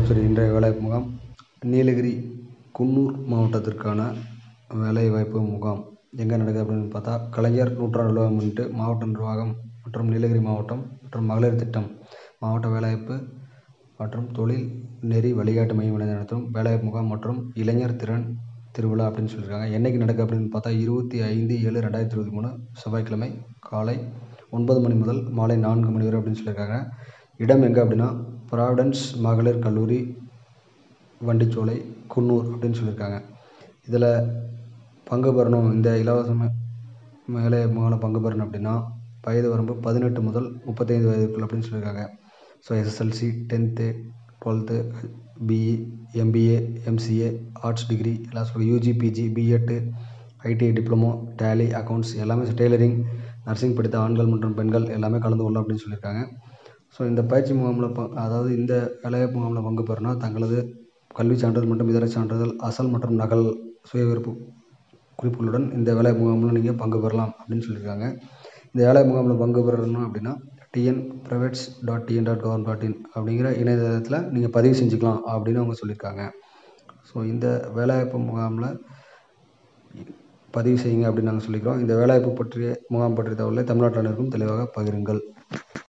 வணக்கம் சரி இன்றைய வேலைவாய்ப்பு முகாம் நீலகிரி குன்னூர் மாவட்டத்திற்கான வேலைவாய்ப்பு முகாம் எங்கே நடக்குது அப்படின்னு பார்த்தா கலைஞர் நூற்றாண்டு விழாவை முன்னிட்டு மாவட்ட நிர்வாகம் மற்றும் நீலகிரி மாவட்டம் மற்றும் மகளிர் திட்டம் மாவட்ட வேலைவாய்ப்பு மற்றும் தொழில் நெறி வழிகாட்டு மையம் இணைந்து நடத்தும் வேலைவாய்ப்பு முகாம் மற்றும் இளைஞர் திறன் திருவிழா அப்படின்னு சொல்லியிருக்காங்க என்றைக்கு நடக்குது அப்படின்னு பார்த்தா இருபத்தி ஐந்து ஏழு ரெண்டாயிரத்தி இருபத்தி மூணு செவ்வாய்க்கிழமை காலை ஒன்பது மணி முதல் மாலை நான்கு மணி வரை அப்படின்னு சொல்லியிருக்காங்க இடம் எங்கே அப்படின்னா ப்ராவிடன்ஸ் மகளிர் கல்லூரி வண்டிச்சோலை குன்னூர் அப்படின்னு சொல்லியிருக்காங்க இதில் பங்கு பெறணும் இந்த இலவச வேலை முகாமில் பங்கு பெறணும் அப்படின்னா வயது வரம்பு பதினெட்டு முதல் முப்பத்தைந்து வயதுக்குள் அப்படின்னு சொல்லியிருக்காங்க so SSLC tenth twelfth BE MBA MCA arts degree எல்லாம் சொல்லி UG PG BEd ITI diploma Tally accounts எல்லாமே டெய்லரிங் நர்சிங் படித்த ஆண்கள் மற்றும் பெண்கள் எல்லாமே கலந்து கொள்ளலாம் அப்படின்னு சொல்லியிருக்காங்க ஸோ இந்த பயிற்சி முகாமில் ப அதாவது இந்த வேலைவாய்ப்பு முகாமில் பங்கு பெறணும்னா தங்களது கல்விச் சான்றிதழ் மற்றும் இதர சான்றிதழ் அசல் மற்றும் நகல் சுயவிருப்பு குறிப்புகளுடன் இந்த வேலைவாய்ப்பு முகாமில் நீங்கள் பங்கு பெறலாம் அப்படின்னு சொல்லியிருக்காங்க இந்த வேலைவாய்ப்பு முகாமில் பங்கு பெறணும் அப்படின்னா TN privates dot TN dot கவர்ன் டாட் இன் அப்படிங்கிற இணையதளத்தில் நீங்கள் பதிவு செஞ்சுக்கலாம் அப்படின்னு அவங்க சொல்லியிருக்காங்க ஸோ இந்த வேலைவாய்ப்பு முகாமில் பதிவு செய்யுங்க அப்படின்னு நாங்கள் சொல்லிக்கிறோம் இந்த வேலைவாய்ப்பு பற்றிய முகாம் பற்றிய தகவலை தமிழ்நாட்டில் அனைவருக்கும் தெளிவாக பகிருங்கள்